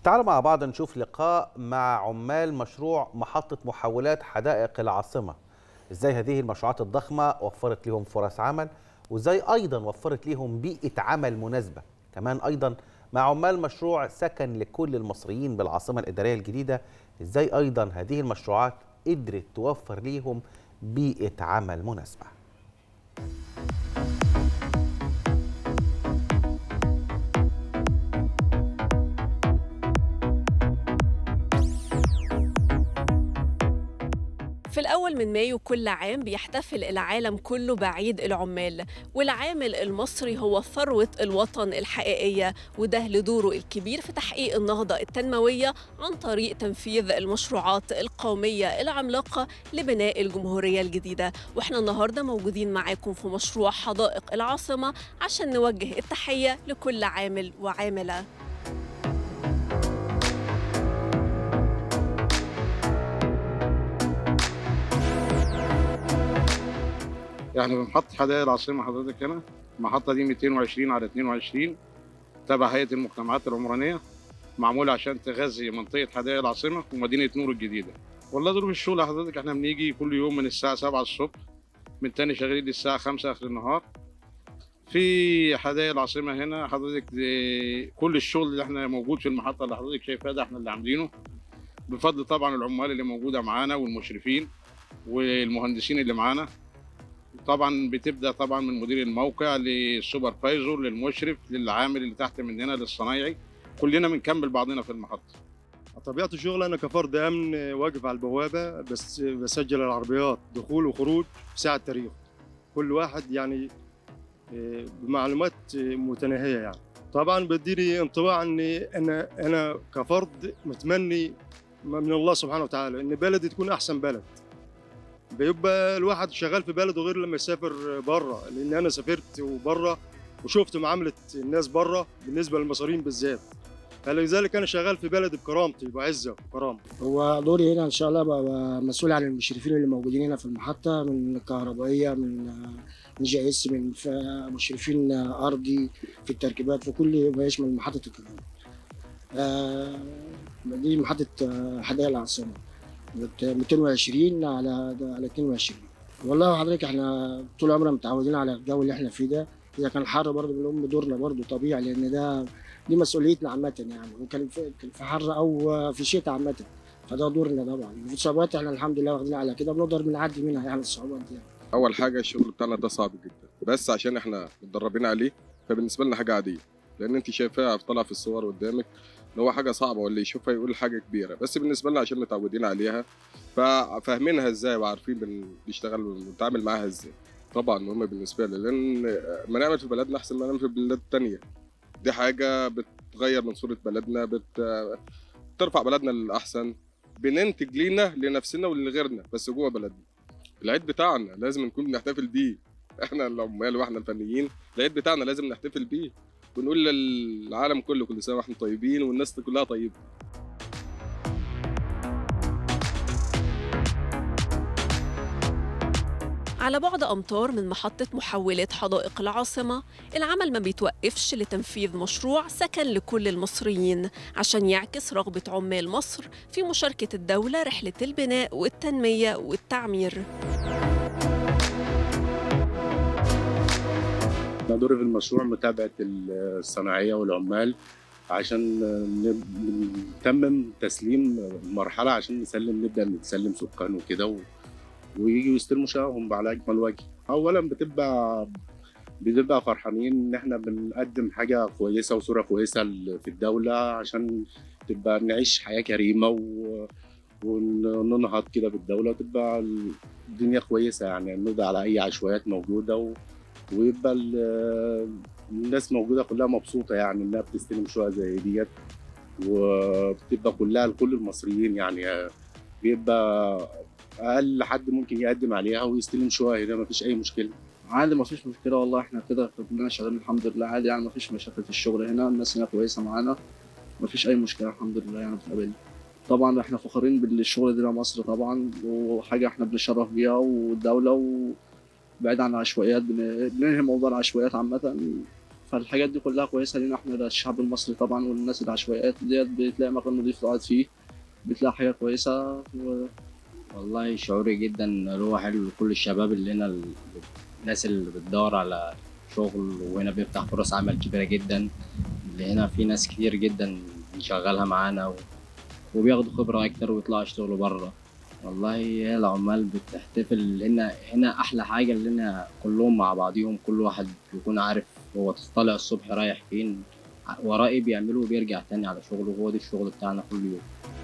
تعالوا مع بعض نشوف لقاء مع عمال مشروع محطة محولات حدائق العاصمة ازاي هذه المشروعات الضخمة وفرت لهم فرص عمل وازاي ايضا وفرت لهم بيئة عمل مناسبة كمان ايضا مع عمال مشروع سكن لكل المصريين بالعاصمة الإدارية الجديدة ازاي ايضا هذه المشروعات قدرت توفر ليهم بيئة عمل مناسبة في الأول من مايو كل عام بيحتفل العالم كله بعيد العمال والعامل المصري هو ثروة الوطن الحقيقية وده لدوره الكبير في تحقيق النهضة التنموية عن طريق تنفيذ المشروعات القومية العملاقة لبناء الجمهورية الجديدة واحنا النهاردة موجودين معاكم في مشروع حدائق العاصمة عشان نوجه التحية لكل عامل وعاملة يعني محطة حدائق العاصمة حضرتك هنا المحطة دي 220 على 22 تبع هيئة المجتمعات العمرانية معمولة عشان تغذي منطقة حدائق العاصمة ومدينة نور الجديدة والله ظروف الشغل حضرتك احنا بنيجي كل يوم من الساعة 7 الصبح من تاني شغالين للساعة 5 آخر النهار في حدائق العاصمة هنا حضرتك دي كل الشغل اللي احنا موجود في المحطة اللي حضرتك شايفاه ده احنا اللي عاملينه بفضل طبعا العمال اللي موجودة معانا والمشرفين والمهندسين اللي معانا طبعا بتبدا طبعا من مدير الموقع للسوبرفايزر للمشرف للعامل اللي تحت مننا للصنايعي كلنا بنكمل بعضنا في المحطه طبيعة الشغل أنا كفرد أمن واقف على البوابة بس بسجل العربيات دخول وخروج في ساعة تاريخ كل واحد يعني آه، بمعلومات آه، متناهية يعني طبعا بديني انطباع اني انا انا كفرد متمني من الله سبحانه وتعالى ان بلدي تكون احسن بلد بيبقى الواحد شغال في بلده غير لما يسافر بره لان انا سافرت وبره وشفت معامله الناس بره بالنسبه للمصريين بالذات فلذلك انا شغال في بلدي بكرامتي بعزه وكرامه هو دوري هنا ان شاء الله ببقى مسؤول عن المشرفين اللي موجودين هنا في المحطه من الكهربائيه من من جي اس من ف- مشرفين ارضي في التركيبات في كل ما يشمل محطه الكهرباء. آه، دي محطه آه، حدائق العاصمه بت- 220 على على 22 والله حضرتك احنا طول عمرنا متعودين على الجو اللي احنا فيه ده اذا كان حر برضه بنقوم بدورنا برضه طبيعي لان ده دي مسؤوليتنا عامة يعني وكان في كان في حر أو في شتاء عامة فده دورنا طبعا في الصعوبات احنا الحمد لله واخدين على كده بنقدر بنعدي منها يعني الصعوبات دي يعني. اول حاجه الشغل بتاعنا ده صعب جدا بس عشان احنا متدربين عليه فبالنسبه لنا حاجه عاديه لان انت شايفاها طالعه في الصور قدامك ان هو حاجه صعبه واللي يشوفها يقول حاجه كبيره بس بالنسبه لنا عشان متعودين عليها ففاهمينها ازاي وعارفين بن- بنشتغل ونتعامل معاها ازاي طبعا مهمه بالنسبه لي لان ما نعمل في بلدنا احسن ما نعمل في بلاد تانية دي حاجه بتغير من صوره بلدنا بت... بترفع بلدنا للاحسن بننتج لينا لنفسنا ولغيرنا بس جوه بلدنا العيد بتاعنا لازم نكون بنحتفل بيه احنا العمال واحنا الفنيين العيد بتاعنا لازم نحتفل بيه ونقول للعالم كله كل سنه واحنا طيبين والناس كلها طيبه على بعد أمتار من محطة محولات حدائق العاصمة العمل ما بيتوقفش لتنفيذ مشروع سكن لكل المصريين عشان يعكس رغبة عمال مصر في مشاركة الدولة رحلة البناء والتنمية والتعمير أنا دوري في المشروع متابعة الصناعية والعمال عشان نب- نتمم تسليم المرحلة عشان نسلم نبدأ نسلم سكان وكده و... ويجوا يستلموا شققهم على أجمل وجه أولا بتبقى بنبقى فرحانين إن إحنا بنقدم حاجة كويسة وصورة كويسة ل- في الدولة عشان تبقى نعيش حياة كريمة و... وننهض كده بالدولة وتبقى الدنيا كويسة يعني نقضي على أي عشوائيات موجودة و... ويبقى ال- الناس موجوده كلها مبسوطه يعني انها بتستلم شقق زي ديت وبتبقى كلها لكل المصريين يعني بيبقى اقل حد ممكن يقدم عليها ويستلم شقق هنا مفيش اي مشكله عادي مفيش مشكلة والله احنا كده كلنا شغالين الحمد لله عادي يعني مفيش مشاكل في الشغل هنا الناس هنا كويسة معانا مفيش أي مشكلة الحمد لله يعني بتقابلنا طبعا احنا فخورين بالشغل ده مصر طبعا وحاجة احنا بنشرف بيها والدولة وبعيد عن العشوائيات بن- بننهي موضوع العشوائيات عامة فالحاجات دي كلها كويسه لينا احنا الشعب المصري طبعا والناس العشوائيات ديت بتلاقي مكان نضيف تقعد فيه بتلاقي حاجه كويسه و... والله شعوري جدا اللي هو حلو لكل الشباب اللي هنا ال- الناس اللي بتدور على شغل وهنا بيفتح فرص عمل كبيرة جدا اللي هنا في ناس كتير جدا بنشغلها معانا و... وبياخدوا خبرة أكتر ويطلعوا يشتغلوا بره والله هي العمال بتحتفل لأن هنا أحلى حاجة اللي هنا كلهم مع بعضيهم كل واحد بيكون عارف هو طالع الصبح رايح فين وراه ايه بيعمله وبيرجع تاني على شغله وهو ده الشغل بتاعنا كل يوم